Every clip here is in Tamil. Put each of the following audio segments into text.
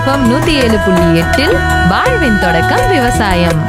எஃப்எம் நூத்தி ஏழு புள்ளி எட்டில் வாழ்வின் தொடக்கம் விவசாயம்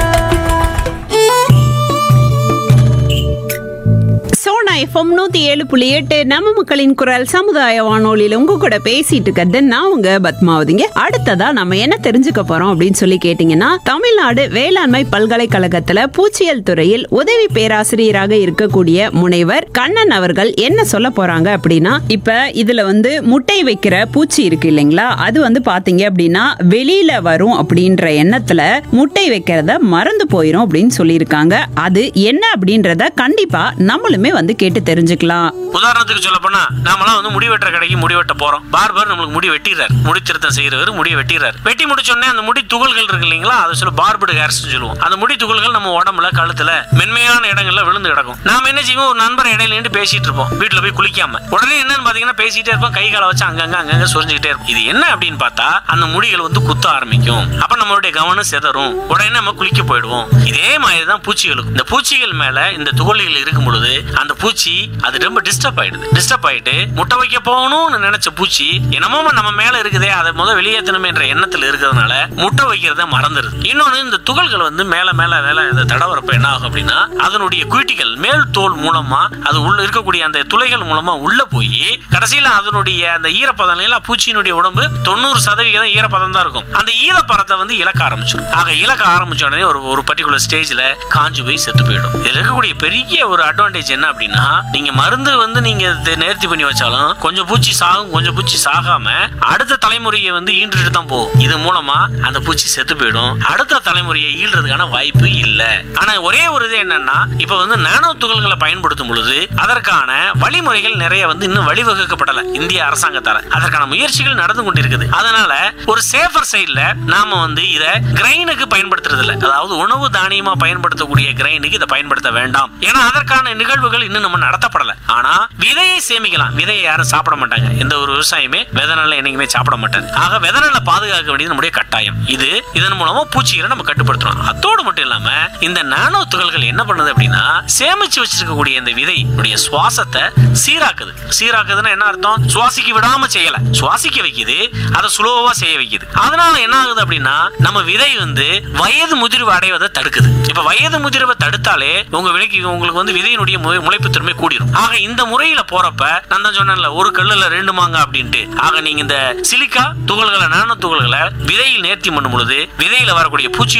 சோனா எஃப்எம் நூத்தி ஏழு புள்ளி எட்டு நம்ம மக்களின் குரல் சமுதாய வானொலியில உங்க கூட பேசிட்டு இருக்கிறது நான் உங்க பத்மாவதிங்க அடுத்ததா நம்ம என்ன தெரிஞ்சுக்க போறோம் அப்படின்னு சொல்லி கேட்டீங்கன்னா தமிழ்நாடு வேளாண்மை பல்கலைக்கழகத்துல பூச்சியல் துறையில் உதவி பேராசிரியராக இருக்கக்கூடிய முனைவர் கண்ணன் அவர்கள் என்ன சொல்ல போறாங்க அப்படின்னா இப்ப இதுல வந்து முட்டை வைக்கிற பூச்சி இருக்கு இல்லைங்களா அது வந்து பாத்தீங்க அப்படின்னா வெளியில வரும் அப்படின்ற எண்ணத்துல முட்டை வைக்கிறத மறந்து போயிரும் அப்படின்னு சொல்லியிருக்காங்க அது என்ன அப்படின்றத கண்டிப்பா நம்மளுமே வந்து கேட்டு தெரிஞ்சுக்கலாம் உதாரணத்துக்கு சொல்ல போனா நாமெல்லாம் வந்து முடி வெட்டுற கடைக்கு முடி வெட்ட போறோம் பார்பர் நம்மளுக்கு முடி வெட்டிடுறாரு முடி திருத்தம் செய்யறவர் முடியை வெட்டிடுறாரு வெட்டி முடிச்ச உடனே அந்த முடி துகள்கள் இருக்கு இல்லைங்களா அதை சொல்ல பார்படு ஹேர்ஸ் சொல்லுவோம் அந்த முடி துகள்கள் நம்ம உடம்புல கழுத்துல மென்மையான இடங்கள்ல விழுந்து கிடக்கும் நாம என்ன செய்வோம் ஒரு நண்பர் இடையில நின்று பேசிட்டு இருப்போம் வீட்டுல போய் குளிக்காம உடனே என்னன்னு பாத்தீங்கன்னா பேசிட்டே இருப்போம் கை காலை வச்சு அங்கங்க அங்கங்க சொரிஞ்சுக்கிட்டே இருப்போம் இது என்ன அப்படின்னு பார்த்தா அந்த முடிகள் வந்து குத்த ஆரம்பிக்கும் அப்ப நம்மளுடைய கவனம் சிதறும் உடனே நம்ம குளிக்க போயிடுவோம் இதே மாதிரி தான் பூச்சிகளுக்கும் இந்த பூச்சிகள் மேல இந்த துகள்கள் இருக்கும் பொழுது அந்த பூச்சி அது ரொம்ப டிஸ்டர்ப் ஆயிடுது டிஸ்டர்ப் ஆயிட்டு முட்டை வைக்க போகணும்னு நினைச்ச பூச்சி என்னமோ நம்ம மேல இருக்குதே அதை முத வெளியேற்றணுமே என்ற எண்ணத்துல இருக்கிறதுனால முட்டை வைக்கிறத மறந்துடுது இன்னொன்னு இந்த துகள்கள் வந்து மேல மேல மேல இந்த தடவரப்ப என்ன ஆகும் அப்படின்னா அதனுடைய குயிட்டிகள் மேல் தோல் மூலமா அது உள்ள இருக்கக்கூடிய அந்த துளைகள் மூலமா உள்ள போய் கடைசியில அதனுடைய அந்த ஈரப்பதம் எல்லாம் பூச்சியினுடைய உடம்பு தொண்ணூறு சதவிகிதம் ஈரப்பதம் தான் இருக்கும் அந்த ஈரப்பதத்தை வந்து இழக்க ஆரம்பிச்சிடும் ஆக இழக்க ஆரம்பிச்ச உடனே ஒரு ஒரு பர்டிகுலர் ஸ்டேஜ்ல காஞ்சு போய் செத்து போயிடும் இதுல இருக்கக்கூடிய பெரிய ஒரு அட்வான்டேஜ் என்ன அப்படின்னா நீங்க மருந்து வந்து நீங்க இதை நேர்த்தி பண்ணி வச்சாலும் கொஞ்சம் பூச்சி சாகும் கொஞ்சம் பூச்சி சாகாம அடுத்த தலைமுறையை வந்து ஈண்டுட்டு தான் போகும் இது மூலமா அந்த பூச்சி செத்து போயிடும் அடுத்த தலைமுறையை ஈல்றதுக்கான வாய்ப்பு இல்ல ஆனா ஒரே ஒரு இது என்னன்னா இப்ப வந்து நானோ துகள்களை பயன்படுத்தும் பொழுது அதற்கான வழிமுறைகள் நிறைய வந்து இன்னும் வழிவகுக்கப்படல இந்திய அரசாங்கத்தால அதற்கான முயற்சிகள் நடந்து கொண்டிருக்குது அதனால ஒரு சேஃபர் சைடுல நாம வந்து இத கிரைனுக்கு பயன்படுத்துறது இல்ல அதாவது உணவு தானியமா பயன்படுத்தக்கூடிய கிரைனுக்கு இதை பயன்படுத்த வேண்டாம் ஏன்னா அதற்கான நிகழ்வுகள் இன்னும் நம்ம நடத்தப்படல ஆனா விதையை சேமிக்கலாம் விதையை யாரும் சாப்பிட மாட்டாங்க எந்த ஒரு விவசாயமே விதை நெல்லை என்னைக்குமே சாப்பிட மாட்டாரு ஆக விதை நெல்லை பாதுகாக்க வேண்டியது நம்முடைய கட்டாயம் இது இதன் மூலமா பூச்சிகளை நம்ம கட்டுப்படுத்துறோம் அத்தோடு மட்டும் இல்லாம இந்த நானோ துகள்கள் என்ன பண்ணுது அப்படின்னா சேமிச்சு வச்சிருக்கக்கூடிய இந்த விதை உடைய சுவாசத்தை சீராக்குது சீராக்குதுன்னா என்ன அர்த்தம் சுவாசிக்க விடாம செய்யல சுவாசிக்க வைக்குது அதை சுலோவா செய்ய வைக்குது அதனால என்ன ஆகுது அப்படின்னா நம்ம விதை வந்து வயது முதிர்வு அடைவதை தடுக்குது இப்ப வயது முதிர்வை தடுத்தாலே உங்க விலைக்கு உங்களுக்கு வந்து விதையினுடைய மு- முளைப்பு திறமை கூடிரும் ஆக இந்த முறையில போறப்ப நான் தான் சொன்னேன்ல ஒரு கல்லுல ரெண்டு மாங்க அப்படின்ட்டு ஆக நீங்க இந்த சிலிக்கா துகள்களை நானோ துகள்களை விதையில் நேர்த்தி பண்ணும் பொழுது விதையில வரக்கூடிய பூச்சி